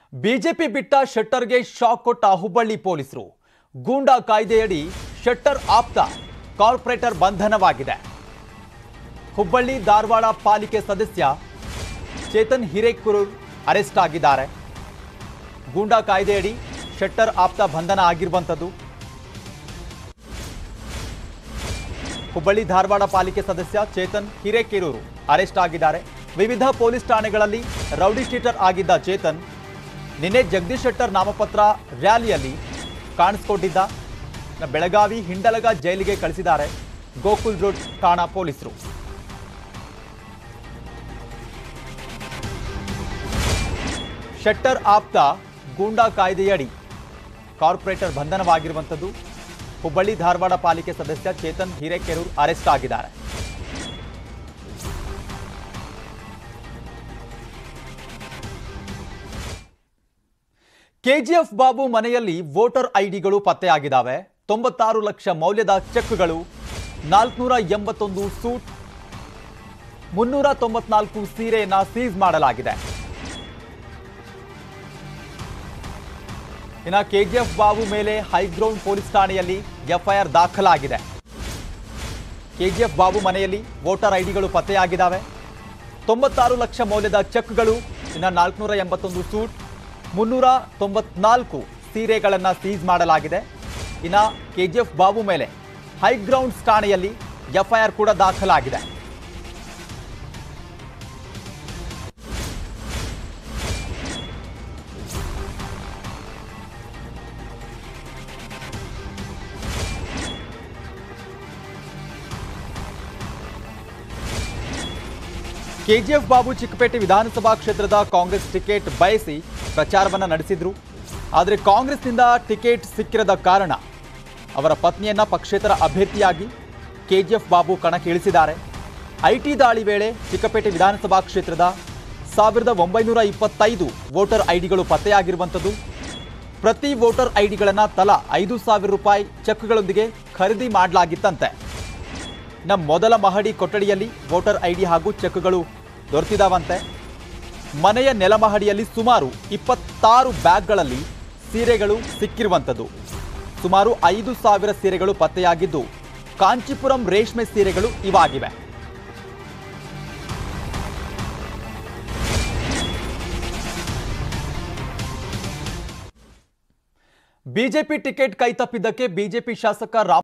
BJP ಬಿಟ್ಟ ಶೆಟ್ಟರ್ಗೆ shock ಕೊಟ್ಟ ಹುಬ್ಬಳ್ಳಿ ಪೊಲೀಸರು ಗೂಂಡಾ ಕಾಯ್ದೆಯಡಿ ಶೆಟ್ಟರ್ ಆಪ್ತ ಕಾರ್ಪೊರೇಟರ್ ಬಂಧನವಾಗಿದೆ ಹುಬ್ಬಳ್ಳಿ ಧಾರವಾಡ ಪಾಲಿಕೆ ಸದಸ್ಯ ಚೇತನ್ ಹಿರೇಕುರೂರ್ ಅರೆಸ್ಟ್ ಆಗಿದ್ದಾರೆ ಗೂಂಡಾ ಕಾಯ್ದೆಯಡಿ ಶೆಟ್ಟರ್ ಆಪ್ತ ಬಂಧನ ಆಗಿರುವಂಥದ್ದು ಹುಬ್ಬಳ್ಳಿ ಧಾರವಾಡ ಪಾಲಿಕೆ ಸದಸ್ಯ ಚೇತನ್ ಹಿರೇಕೆರೂರು ಅರೆಸ್ಟ್ ಆಗಿದ್ದಾರೆ ವಿವಿಧ ಪೊಲೀಸ್ ಠಾಣೆಗಳಲ್ಲಿ ರೌಡಿ ಶೀಟರ್ ಆಗಿದ್ದ ಚೇತನ್ ನಿನ್ನೆ ಜಗದೀಶ್ ಶೆಟ್ಟರ್ ನಾಮಪತ್ರ ರ್ಯಾಲಿಯಲ್ಲಿ ಕಾಣಿಸ್ಕೊಂಡಿದ್ದ ನ ಬೆಳಗಾವಿ ಹಿಂಡಲಗ ಜೈಲಿಗೆ ಕಳಿಸಿದ್ದಾರೆ ಗೋಕುಲ್ ರೋಡ್ ಠಾಣಾ ಪೊಲೀಸರು ಶೆಟ್ಟರ್ ಆಪ್ತ ಗೂಂಡಾ ಕಾಯ್ದೆಯಡಿ ಕಾರ್ಪೊರೇಟರ್ ಬಂಧನವಾಗಿರುವಂಥದ್ದು ಹುಬ್ಬಳ್ಳಿ ಧಾರವಾಡ ಪಾಲಿಕೆ ಸದಸ್ಯ ಚೇತನ್ ಹಿರೇಕೆರೂರ್ ಅರೆಸ್ಟ್ ಆಗಿದ್ದಾರೆ ಕೆಜಿಎಫ್ ಬಾಬು ಮನೆಯಲ್ಲಿ ವೋಟರ್ ಐಡಿಗಳು ಪತ್ತೆಯಾಗಿದ್ದಾವೆ ತೊಂಬತ್ತಾರು ಲಕ್ಷ ಮೌಲ್ಯದ ಚೆಕ್ಗಳು ನಾಲ್ಕುನೂರ ಎಂಬತ್ತೊಂದು ಸೂಟ್ ಮುನ್ನೂರ ತೊಂಬತ್ನಾಲ್ಕು ಸೀರೆಯನ್ನ ಸೀಸ್ ಮಾಡಲಾಗಿದೆ ಇನ್ನು ಕೆಜಿಎಫ್ ಬಾಬು ಮೇಲೆ ಹೈಗ್ರೌಂಡ್ ಪೊಲೀಸ್ ಠಾಣೆಯಲ್ಲಿ ಎಫ್ಐಆರ್ ದಾಖಲಾಗಿದೆ ಕೆಜಿಎಫ್ ಬಾಬು ಮನೆಯಲ್ಲಿ ವೋಟರ್ ಐಡಿಗಳು ಪತ್ತೆಯಾಗಿದ್ದಾವೆ ತೊಂಬತ್ತಾರು ಲಕ್ಷ ಮೌಲ್ಯದ ಚೆಕ್ಗಳು ಇನ್ನು ನಾಲ್ಕುನೂರ ಎಂಬತ್ತೊಂದು ಸೂಟ್ ಮುನ್ನೂರ ತೊಂಬತ್ನಾಲ್ಕು ಸೀರೆಗಳನ್ನು ಸೀಸ್ ಮಾಡಲಾಗಿದೆ ಇನ್ನು ಕೆಜಿಎಫ್ ಬಾಬು ಮೇಲೆ ಹೈಗ್ರೌಂಡ್ಸ್ ಠಾಣೆಯಲ್ಲಿ ಎಫ್ಐಆರ್ ಕೂಡ ದಾಖಲಾಗಿದೆ ಕೆಜಿಎಫ್ ಬಾಬು ಚಿಕ್ಕಪೇಟೆ ವಿಧಾನಸಭಾ ಕ್ಷೇತ್ರದ ಕಾಂಗ್ರೆಸ್ ಟಿಕೆಟ್ ಬಯಸಿ ಪ್ರಚಾರವನ್ನ ನಡೆಸಿದ್ರು ಆದರೆ ಕಾಂಗ್ರೆಸ್ನಿಂದ ಟಿಕೆಟ್ ಸಿಕ್ಕಿರದ ಕಾರಣ ಅವರ ಪತ್ನಿಯನ್ನ ಪಕ್ಷೇತರ ಅಭ್ಯರ್ಥಿಯಾಗಿ ಕೆಜಿಎಫ್ ಬಾಬು ಕಣಕ್ಕೆ ಇಳಿಸಿದ್ದಾರೆ ಐಟಿ ದಾಳಿ ವೇಳೆ ಚಿಕ್ಕಪೇಟೆ ವಿಧಾನಸಭಾ ಕ್ಷೇತ್ರದ ಸಾವಿರದ ಒಂಬೈನೂರ ಇಪ್ಪತ್ತೈದು ವೋಟರ್ ಐಡಿಗಳು ಪತ್ತೆಯಾಗಿರುವಂಥದ್ದು ಪ್ರತಿ ವೋಟರ್ ಐಡಿಗಳನ್ನು ತಲಾ ಐದು ಸಾವಿರ ರೂಪಾಯಿ ಚೆಕ್ಗಳೊಂದಿಗೆ ಖರೀದಿ ಮಾಡಲಾಗಿತ್ತಂತೆ ನಮ್ಮ ಮೊದಲ ಮಹಡಿ ಕೊಠಡಿಯಲ್ಲಿ ವೋಟರ್ ಐಡಿ ಹಾಗೂ ಚೆಕ್ಗಳು ದೊರೆತಿದಾವಂತೆ ಮನೆಯ ನೆಲಮಹಡಿಯಲ್ಲಿ ಸುಮಾರು ಇಪ್ಪತ್ತಾರು ಬ್ಯಾಗ್ಗಳಲ್ಲಿ ಸೀರೆಗಳು ಸಿಕ್ಕಿರುವಂಥದ್ದು ಸುಮಾರು ಐದು ಸಾವಿರ ಸೀರೆಗಳು ಪತ್ತೆಯಾಗಿದ್ದು ಕಾಂಚೀಪುರಂ ರೇಷ್ಮೆ ಸೀರೆಗಳು ಇವಾಗಿವೆ ಬಿಜೆಪಿ ಟಿಕೆಟ್ ಕೈತಪ್ಪಿದ್ದಕ್ಕೆ ಬಿಜೆಪಿ ಶಾಸಕ ರಾಮ್